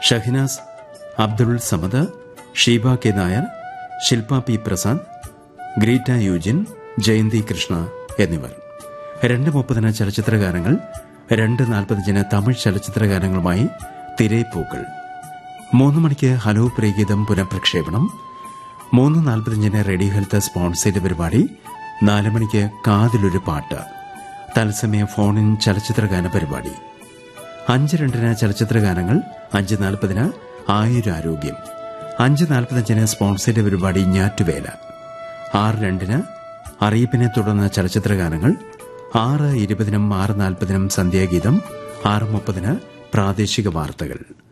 ഷഹിനാസ് Abdul Samad Sheeba K Nair Shilpa P Prasad Greeta Eugene Jayanthi Krishna എന്നിവർ രണ്ട് മുപ്പതിന് ചലച്ചിത്രഗാനങ്ങൾ രണ്ട് നാൽപ്പത്തഞ്ചിന് തമിഴ് ചലച്ചിത്രഗാനങ്ങളുമായി തിരേപ്പൂക്കൾ മൂന്ന് മണിക്ക് ഹലോ പ്രീഗീതം പുനഃപ്രക്ഷേപണം മൂന്ന് നാൽപ്പത്തഞ്ചിന് റേഡിയോ ഹെൽത്ത് സ്പോൺസേഡ് പരിപാടി നാല് മണിക്ക് കാതിലൊരു പാട്ട് തത്സമയ ഫോണിൻ ചലച്ചിത്രഗാന പരിപാടി അഞ്ച് രണ്ടിന് ചലച്ചിത്രഗാനങ്ങൾ അഞ്ച് നാൽപ്പതിന് ആയുരാരോഗ്യം അഞ്ച് നാൽപ്പത്തഞ്ചിന് സ്പോൺസേഡ് പരിപാടി ഞാറ്റുവേല ആറ് രണ്ടിന് അറിയിപ്പിനെ തുടർന്ന് ചലച്ചിത്രഗാനങ്ങൾ ആറ് ഇരുപതിനും ആറ് നാൽപ്പതിനും സന്ധ്യാഗീതം ആറ് മുപ്പതിന് പ്രാദേശിക വാർത്തകൾ